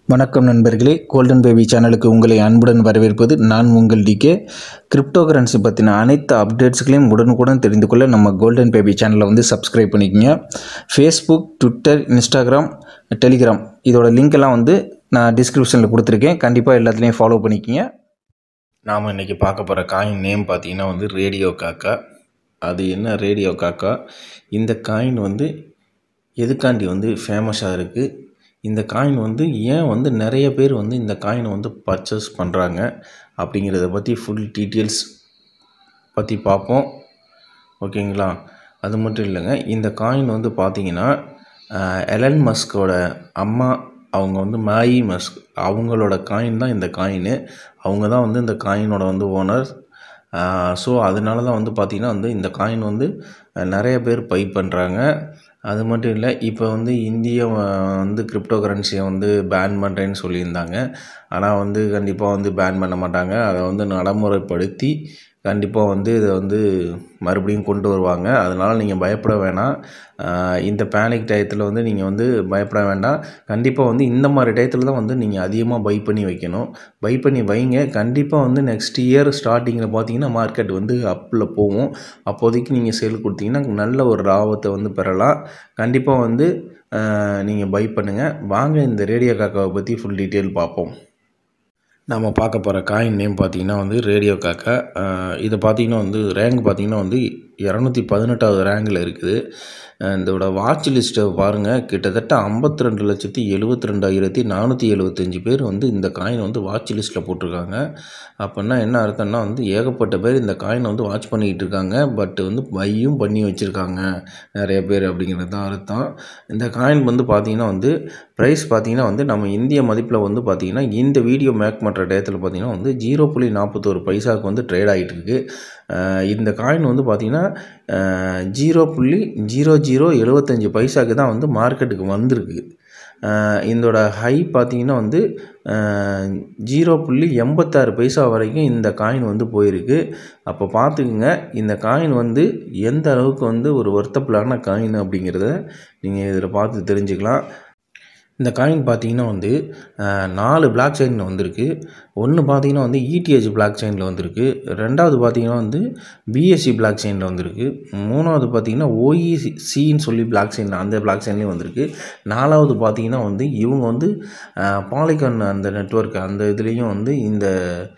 வணக்கம் நண்பர்களே golden baby சேனலுக்கு உங்களை அன்புடன் வரவேற்பது நான் உங்கள் டிகே கிரிப்டோ கரன்சி பற்றின அனைத்து அப்டேட்ஸ்களையும் உடனுக்குடன் தெரிந்து கொள்ள நம்ம கோல்டன் பேபி சேனலை வந்து சப்ஸ்கிரைப் பண்ணிக்கோங்க ஃபேஸ்புக் ட்விட்டர் இன்ஸ்டாகிராம் டெலிகிராம் இதோட லிங்க் எல்லாம் வந்து நான் டிஸ்கிரிப்ஷனில் கொடுத்துருக்கேன் கண்டிப்பாக எல்லாத்துலேயும் ஃபாலோ பண்ணிக்கோங்க நாம் இன்றைக்கி பார்க்க போகிற காயின் நேம் பார்த்தீங்கன்னா வந்து ரேடியோ காக்கா அது என்ன ரேடியோ காக்கா இந்த காயின் வந்து எதுக்காண்டி வந்து ஃபேமஸாக இருக்குது இந்த காயின் வந்து ஏன் வந்து நிறைய பேர் வந்து இந்த காயினை வந்து பர்ச்சேஸ் பண்ணுறாங்க அப்படிங்கிறத பற்றி ஃபுல் டீட்டெயில்ஸ் பற்றி பார்ப்போம் ஓகேங்களா அது மட்டும் இல்லைங்க இந்த காயின் வந்து பார்த்தீங்கன்னா எலன் மஸ்கோட அம்மா அவங்க வந்து மாயி மஸ்க் அவங்களோட காயின் தான் இந்த காயின் அவங்க தான் வந்து இந்த காயினோட வந்து ஓனர் ஸோ அதனால தான் வந்து பார்த்திங்கன்னா வந்து இந்த காயின் வந்து அஹ், நிறைய பேர் பை பண்ணுறாங்க அது மட்டும் இல்லை இப்போ வந்து இந்தியா அஹ், வந்து கிரிப்டோ கரன்சியை வந்து பேன் பண்ணுறேன்னு சொல்லியிருந்தாங்க ஆனால் வந்து கண்டிப்பாக வந்து பேன் பண்ண மாட்டாங்க அதை வந்து நடைமுறைப்படுத்தி கண்டிப்பாக வந்து இதை வந்து மறுபடியும் கொண்டு வருவாங்க அதனால் நீங்கள் பயப்பட வேணாம் ஆஹ் இந்த பேனிக் டயத்தில் வந்து நீங்கள் வந்து பயப்பட வேண்டாம் கண்டிப்பாக வந்து இந்த மாதிரி டயத்தில் தான் வந்து நீங்கள் அதிகமாக பை பண்ணி வைக்கணும் பை பண்ணி வைங்க கண்டிப்பாக வந்து நெக்ஸ்ட் இயர் ஸ்டார்டிங்கில் பார்த்தீங்கன்னா மார்க்கெட் வந்து அப்பில் போகும் அப்போதைக்கு நீங்கள் சேல் கொடுத்தீங்கன்னா நல்ல ஒரு லாபத்தை வந்து பெறலாம் கண்டிப்பாக வந்து நீங்கள் பை பண்ணுங்கள் வாங்க இந்த ரேடியோ காக்காவை பற்றி ஃபுல் டீட்டெயில் பார்ப்போம் நம்ம பார்க்க போகிற காயின் நேம் பார்த்தீங்கன்னா வந்து ரேடியோ காக்கா அஹ் இது பார்த்தீங்கன்னா வந்து ரேங்க் பார்த்தீங்கன்னா வந்து இரநூத்தி பதினெட்டாவது ரேங்கில் இருக்குது அஹ் இதோட வாட்ச் லிஸ்ட்டை பாருங்கள் கிட்டத்தட்ட ஐம்பத்தி ரெண்டு லட்சத்தி எழுபத்தி ரெண்டாயிரத்தி நானூற்றி எழுபத்தஞ்சு பேர் வந்து இந்த காயின் வந்து வாட்ச் லிஸ்ட்டில் போட்டிருக்காங்க அப்படின்னா என்ன அர்த்தம்னா வந்து ஏகப்பட்ட பேர் இந்த காயினை வந்து வாட்ச் பண்ணிக்கிட்டு இருக்காங்க பட் வந்து பையும் பண்ணி வச்சுருக்காங்க நிறைய பேர் அப்படிங்கிறது தான் அர்த்தம் இந்த காயின் வந்து பார்த்தீங்கன்னா வந்து ப்ரைஸ் பார்த்தீங்கன்னா வந்து நம்ம இந்திய மதிப்பில் வந்து பார்த்தீங்கன்னா இந்த வீடியோ மேக் பண்ணுற டயத்தில் பார்த்தீங்கன்னா வந்து ஜீரோ புள்ளி நாற்பத்தோரு பைசாவுக்கு வந்து ட்ரேட் ஆகிட்டு இருக்கு அஹ் இந்த காயின் வந்து பார்த்தீங்கன்னா ஜீரோ புள்ளி ஜீரோ ஜீரோ எழுபத்தஞ்சு பைசாக்கு தான் வந்து மார்க்கெட்டுக்கு வந்திருக்கு அஹ் இதோட ஹை பார்த்தீங்கன்னா வந்து ஜீரோ புள்ளி எண்பத்தாறு பைசா வரைக்கும் இந்த காயின் வந்து போயிருக்கு அப்போ பார்த்துக்குங்க இந்த காயின் வந்து எந்த அளவுக்கு வந்து ஒரு ஒர்த்தபிளான காயின் அப்படிங்கிறத நீங்கள் இதில் பார்த்து தெரிஞ்சுக்கலாம் இந்த காயின் பார்த்தீங்கன்னா வந்து அஹ், நாலு பிளாக் செயினில் வந்திருக்கு ஒன்று பார்த்தீங்கன்னா வந்து இடிஹெச் பிளாக் செயினில் வந்திருக்கு ரெண்டாவது பார்த்தீங்கன்னா வந்து பிஎஸ்சி பிளாக் செயினில் வந்திருக்கு மூணாவது பார்த்தீங்கன்னா ஓஇசின்னு சொல்லி பிளாக் செயின் அந்த பிளாக் செயின்லேயும் வந்திருக்கு நாலாவது பார்த்தீங்கன்னா வந்து இவங்க வந்து பாலிகான் அந்த நெட்வொர்க் அந்த இதுலேயும் வந்து இந்த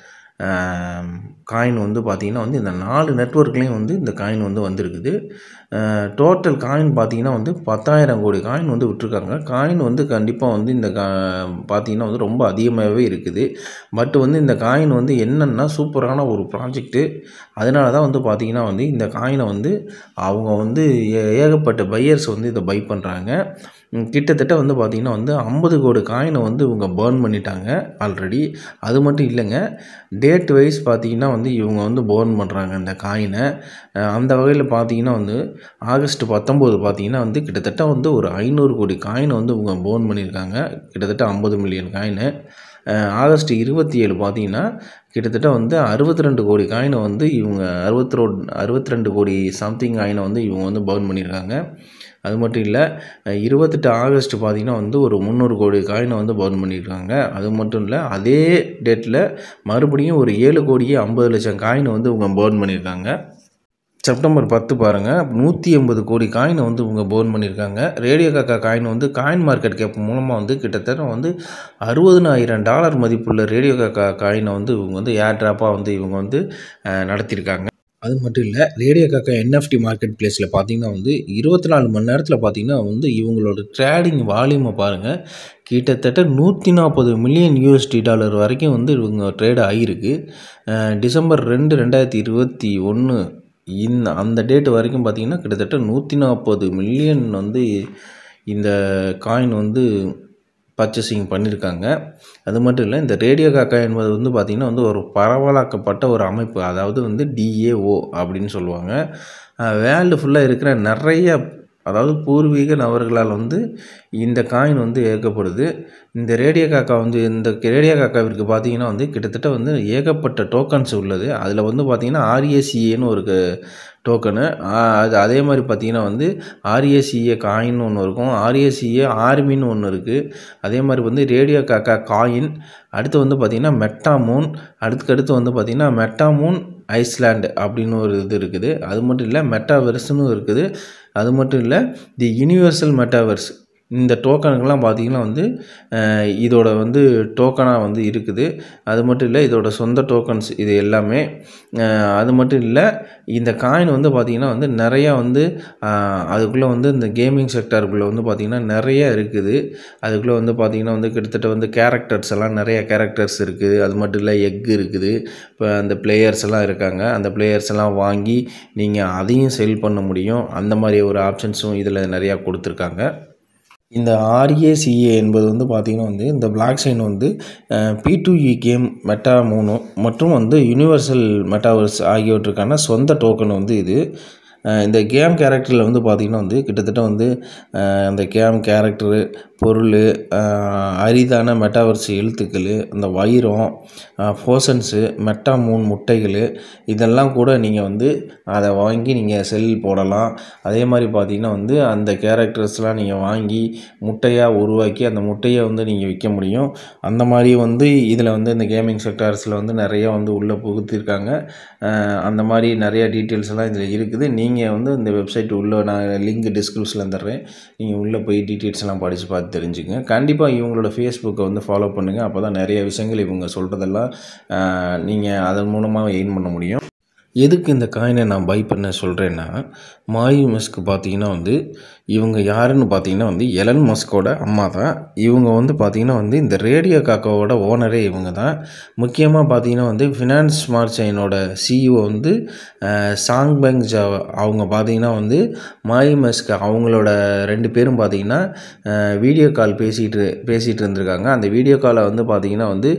காயின் வந்து பார்த்திங்கன்னா வந்து இந்த நாலு நெட்வொர்க்லேயும் வந்து இந்த காயின் வந்து வந்திருக்குது டோட்டல் காயின் பார்த்தீங்கன்னா வந்து பத்தாயிரம் கோடி காயின் வந்து விட்டுருக்காங்க காயின் வந்து கண்டிப்பாக வந்து இந்த கா பார்த்தீங்கன்னா வந்து ரொம்ப அதிகமாகவே இருக்குது பட் வந்து இந்த காயின் வந்து என்னென்னா சூப்பரான ஒரு ப்ராஜெக்ட்டு அதனால தான் வந்து பார்த்திங்கன்னா வந்து இந்த காயினை வந்து அவங்க வந்து ஏ- ஏகப்பட்ட பையர்ஸ் வந்து இதை பை பண்ணுறாங்க கிட்டத்தட்ட வந்து பார்த்திங்கன்னா வந்து ஐம்பது கோடி காயினை வந்து இவங்க பேர்ன் பண்ணிட்டாங்க ஆல்ரெடி அது மட்டும் இல்லைங்க டேட் வைஸ் பார்த்தீங்கன்னா வந்து இவங்க வந்து பேர்ன் பண்ணுறாங்க இந்த காயினை அஹ் அந்த வகையில் பார்த்தீங்கன்னா வந்து ஆகஸ்ட் பத்தொம்போது பார்த்தீங்கன்னா வந்து கிட்டத்தட்ட வந்து ஒரு ஐநூறு கோடி காயினை வந்து இவங்க பேர்ன் பண்ணியிருக்காங்க கிட்டத்தட்ட ஐம்பது மில்லியன் காயினு ஆகஸ்ட் இருபத்தி ஏழு பார்த்தீங்கன்னா கிட்டத்தட்ட வந்து அறுபத்தி ரெண்டு கோடி காயினை வந்து இவங்க அறுபத்தி ரோ அறுபத்தி ரெண்டு கோடி சம்திங் காயினை வந்து இவங்க வந்து பேர்ன் பண்ணியிருக்காங்க அது மட்டும் இல்லை இருபத்தெட்டு ஆகஸ்ட் பார்த்தீங்கன்னா வந்து ஒரு முந்நூறு கோடி காயினை வந்து பர்ன் பண்ணியிருக்காங்க அது மட்டும் இல்லை அதே டேட்டில் மறுபடியும் ஒரு ஏழு கோடியே ஐம்பது லட்சம் காயினை வந்து இவங்க பர்ன் பண்ணியிருக்காங்க செப்டம்பர் பத்து பாருங்கள் நூற்றி எண்பது கோடி காயினை வந்து இவங்க போர்ன் பண்ணியிருக்காங்க ரேடியோ காக்கா காயின் வந்து காயின் மார்க்கெட் கேப் மூலமாக வந்து கிட்டத்தட்ட வந்து அறுபதுனாயிரம் டாலர் மதிப்புள்ள ரேடியோ காக்கா காயினை வந்து இவங்க வந்து ஏர் ட்ராப்பாக வந்து இவங்க வந்து அஹ், நடத்தியிருக்காங்க அது மட்டும் இல்லை ரேடியோ காக்கா என்எஃப்டி மார்க்கெட் பிளேஸில் பார்த்தீங்கன்னா வந்து இருபத்தி நாலு மணி நேரத்தில் பார்த்தீங்கன்னா வந்து இவங்களோட ட்ரேடிங் வால்யூமை பாருங்கள் கிட்டத்தட்ட நூற்றி நாற்பது மில்லியன் யூஎஸ்டி டாலர் வரைக்கும் வந்து இவங்க ட்ரேட் ஆகியிருக்கு அஹ், டிசம்பர் ரெண்டு ரெண்டாயிரத்தி இருபத்தி ஒன்று இந்த அந்த டேட் வரைக்கும் பார்த்தீங்கன்னா கிட்டத்தட்ட நூற்றி நாற்பது மில்லியன் வந்து இந்த காயின் வந்து பர்ச்சேசிங் பண்ணியிருக்காங்க அது மட்டும் இல்லை இந்த ரேடியோ காக்கா என்பது வந்து பார்த்திங்கன்னா வந்து ஒரு பரவலாக்கப்பட்ட ஒரு அமைப்பு அதாவது வந்து டிஏஓ அப்படின்னு சொல்லுவாங்க வேர்ல்டு ஃபுல்லாக இருக்கிற நிறைய அதாவது பூர்வீக நபர்களால் வந்து இந்த காயின் வந்து ஏற்கப்படுது இந்த ரேடியோ காக்கா வந்து இந்த ரேடியோ காக்காவிற்கு பார்த்தீங்கன்னா வந்து கிட்டத்தட்ட வந்து ஏகப்பட்ட டோக்கன்ஸ் உள்ளது அதில் வந்து பார்த்தீங்கன்னா ஆர்ஏசிஏன்னு ஒரு டோக்கனு அது அதே மாதிரி பார்த்தீங்கன்னா வந்து ஆர்ஏசிஏ காயின்னு ஒன்று இருக்கும் ஆர்ஏசிஏ ஆர்மின்னு ஒன்று இருக்குது அதே மாதிரி வந்து ரேடியோ காக்கா காயின் அடுத்து வந்து பார்த்திங்கன்னா மெட்டாமூன் அடுத்துக்கடுத்து வந்து பார்த்திங்கன்னா மெட்டாமூன் ஐஸ்லாண்டு அப்படின்னு ஒரு இது இருக்குது அது மட்டும் இல்லை மெட்டாவெர்ஸ்னு இருக்குது அது மட்டும் இல்லை தி யூனிவர்சல் மெட்டாவெர்ஸ் இந்த டோக்கனுக்கெல்லாம் பார்த்தீங்கன்னா வந்து அஹ், இதோட வந்து டோக்கனாக வந்து இருக்குது அது மட்டும் இல்லை இதோட சொந்த டோக்கன்ஸ் இது எல்லாமே அஹ், அது மட்டும் இல்லை இந்த காயின் வந்து பார்த்திங்கன்னா வந்து நிறையா வந்து அஹ், அதுக்குள்ளே வந்து இந்த கேமிங் செக்டாருக்குள்ளே வந்து பார்த்திங்கன்னா நிறைய இருக்குது அதுக்குள்ளே வந்து பார்த்திங்கன்னா வந்து கிட்டத்தட்ட வந்து கேரக்டர்ஸ் எல்லாம் நிறைய கேரக்டர்ஸ் இருக்குது அது மட்டும் இல்லை எக் இருக்குது இப்போ அந்த பிளேயர்ஸ் எல்லாம் இருக்காங்க அந்த பிளேயர்ஸ் எல்லாம் வாங்கி நீங்கள் அதையும் செல் பண்ண முடியும் அந்த மாதிரி ஒரு ஆப்ஷன்ஸும் இதில் நிறையா கொடுத்துருக்காங்க இந்த ஆர்ஏசிஏ என்பது வந்து பார்த்திங்கன்னா வந்து இந்த பிளாக் செயின் வந்து P two E game meta மூணு மற்றும் வந்து யூனிவர்சல் மெட்டாவர்ஸ் ஆகியவற்றுக்கான சொந்த டோக்கன் வந்து இது அஹ் இந்த கேம் கேரக்டரில் வந்து பார்த்திங்கன்னா வந்து கிட்டத்தட்ட வந்து அஹ் அந்த கேம் கேரக்டரு பொருள் அஹ் அரிதான மெட்டாவர்ஸ் எழுத்துக்கள் அந்த வைரம் போர்ஷன்ஸு மெட்டா மூணு முட்டைகள் இதெல்லாம் கூட நீங்கள் வந்து அதை வாங்கி நீங்கள் செல் போடலாம் அதே மாதிரி பார்த்தீங்கன்னா வந்து அந்த கேரக்டர்ஸ்லாம் நீங்கள் வாங்கி முட்டையாக உருவாக்கி அந்த முட்டையை வந்து நீங்கள் விற்க முடியும் அந்த மாதிரி வந்து இதில் வந்து இந்த கேமிங் செக்டார்ஸில் வந்து நிறைய வந்து உள்ளே புகுத்திருக்காங்க அஹ் அந்த மாதிரி நிறைய டீட்டெயில்ஸ் எல்லாம் இதில் இருக்குது நீங்கள் வந்து இந்த வெப்சைட் உள்ளே நான் லிங்க் டிஸ்கிரிப்ஷனில் தர்றேன் நீங்கள் உள்ளே போய் டீட்டெயில்ஸ் எல்லாம் படித்து பார்த்து தெரிஞ்சுங்க கண்டிப்பாக இவங்களோட ஃபேஸ்புக்கை வந்து ஃபாலோ பண்ணுங்கள் அப்போ தான் நிறைய விஷயங்கள் இவங்க சொல்கிறதெல்லாம் நீங்கள் அதன் மூலமாக எயின் பண்ண முடியும் எதுக்கு இந்த காயினை நான் பை பண்ண சொல்கிறேன்னா மாயு மஸ்க் பார்த்தீங்கன்னா வந்து இவங்க யாருன்னு பார்த்தீங்கன்னா வந்து எலன் மஸ்கோட அம்மா தான் இவங்க வந்து பார்த்தீங்கன்னா வந்து இந்த ரேடியோ காக்காவோட ஓனரே இவங்க தான் முக்கியமாக பார்த்தீங்கன்னா வந்து ஃபினான்ஸ் ஸ்மார்ட் செயினோட சிஇஓ வந்து அஹ், சாங் பெங் ஜாவா அவங்க பார்த்தீங்கன்னா வந்து மாயு மஸ்க் அவங்களோட ரெண்டு பேரும் பார்த்தீங்கன்னா வீடியோ கால் பேசிகிட்டு பேசிகிட்டு இருந்திருக்காங்க அந்த வீடியோ காலை வந்து பார்த்தீங்கன்னா வந்து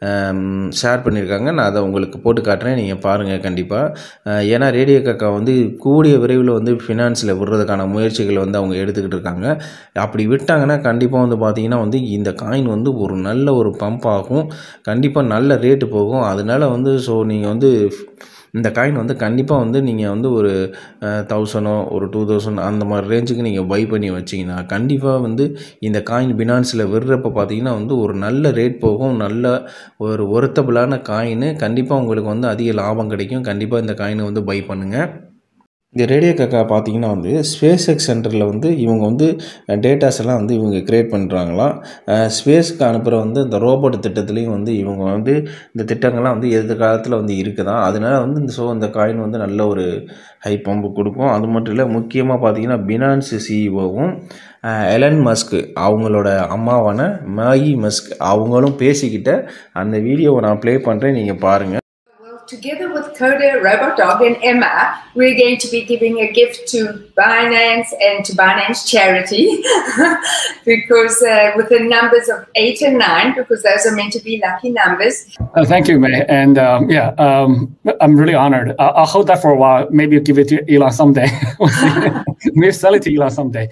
ஷேர் பண்ணியிருக்காங்க நான் அதை உங்களுக்கு போட்டு காட்டுறேன் நீங்கள் பாருங்கள் கண்டிப்பாக ஏன்னா ரேடியோ காக்கா வந்து கூடிய விரைவில் வந்து ஃபினான்ஸில் விடுறதுக்கான முயற்சிகள் வந்து அவங்க எடுத்துக்கிட்டு இருக்காங்க அப்படி விட்டாங்கன்னா கண்டிப்பாக வந்து பார்த்தீங்கன்னா வந்து இந்த காயின் வந்து ஒரு நல்ல ஒரு பம்ப் ஆகும் கண்டிப்பாக நல்ல ரேட்டு போகும் அதனால வந்து ஸோ நீங்கள் வந்து இந்த காயின் வந்து கண்டிப்பாக வந்து நீங்கள் வந்து ஒரு தௌசண்டோ ஒரு டூ தௌசண்ட் அந்த மாதிரி ரேஞ்சுக்கு நீங்கள் பை பண்ணி வச்சிங்கன்னா கண்டிப்பாக வந்து இந்த காயின் பினான்ஸில் விடுறப்ப பார்த்தீங்கன்னா வந்து ஒரு நல்ல ரேட் போகும் நல்ல ஒரு ஒர்த்தபிளான காயின் கண்டிப்பாக உங்களுக்கு வந்து அதிக லாபம் கிடைக்கும் கண்டிப்பாக இந்த காயினை வந்து பை பண்ணுங்கள் இந்த ரேடியோ காக்கா பார்த்தீங்கன்னா வந்து ஸ்பேஸ் எக்ஸ் சென்டரில் வந்து இவங்க வந்து டேட்டாஸ் எல்லாம் வந்து இவங்க கிரியேட் பண்ணுறாங்களாம் ஸ்பேஸ்க்கு அனுப்புகிற வந்து இந்த ரோபோட் திட்டத்துலேயும் வந்து இவங்க வந்து இந்த திட்டங்கள்லாம் வந்து எதிர்காலத்தில் வந்து இருக்குதான் அதனால வந்து இந்த ஸோ இந்த காயின் வந்து நல்ல ஒரு ஹை பம்பு கொடுக்கும் அது மட்டும் இல்லை முக்கியமாக பார்த்தீங்கன்னா பினான்ஸ் சிஇஓவும் எலன் மஸ்க் அவங்களோட அம்மாவான மாயி மஸ்க் அவங்களும் பேசிக்கிட்ட அந்த வீடியோவை நான் ப்ளே பண்ணுறேன் நீங்கள் பாருங்கள் Well, together with Coda, Robot Dog, and Emma, we're going to be giving a gift to Binance and to Binance Charity because uh, with the numbers of eight and nine, because those are meant to be lucky numbers. Uh, thank you, May. And um, yeah, um, I'm really honored. I- I'll hold that for a while. Maybe give it to Elon someday. We'll see. Maybe sell it to Elon someday.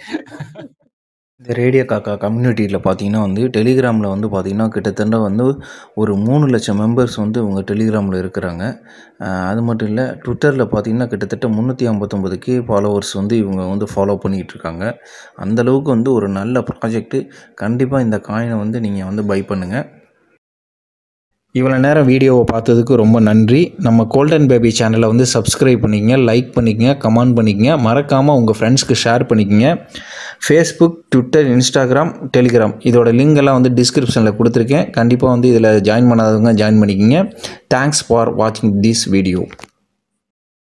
இந்த radio காக்கா கம்யூனிட்டியில் பார்த்தீங்கன்னா வந்து டெலிகிராமில் வந்து பார்த்தீங்கன்னா கிட்டத்தட்ட வந்து ஒரு மூணு லட்சம் மெம்பர்ஸ் வந்து இவங்க டெலிகிராமில் இருக்கிறாங்க அஹ் அது மட்டும் இல்லை ட்விட்டரில் பார்த்தீங்கன்னா கிட்டத்தட்ட முந்நூற்றி ஐம்பத்தொம்பது கே ஃபாலோவர்ஸ் வந்து இவங்க வந்து ஃபாலோ பண்ணிகிட்டு இருக்காங்க அந்த அளவுக்கு வந்து ஒரு நல்ல ப்ராஜெக்ட்டு கண்டிப்பாக இந்த காயினை வந்து நீங்கள் வந்து பை பண்ணுங்கள் இவ்வளோ நேரம் வீடியோவை பார்த்ததுக்கு ரொம்ப நன்றி நம்ம கோல்டன் பேபி சேனலை வந்து சப்ஸ்கிரைப் பண்ணிக்கங்க லைக் பண்ணிக்கங்க கமெண்ட் பண்ணிக்கங்க மறக்காமல் உங்கள் ஃப்ரெண்ட்ஸ்க்கு ஷேர் பண்ணிக்கங்க ஃபேஸ்புக் ட்விட்டர் இன்ஸ்டாகிராம் டெலிகிராம் இதோட லிங்க் எல்லாம் வந்து டிஸ்கிரிப்ஷனில் கொடுத்துருக்கேன் கண்டிப்பாக வந்து இதில் ஜாயின் பண்ணாதவங்க ஜாயின் பண்ணிக்கங்க தேங்க்ஸ் ஃபார் வாட்சிங் திஸ் வீடியோ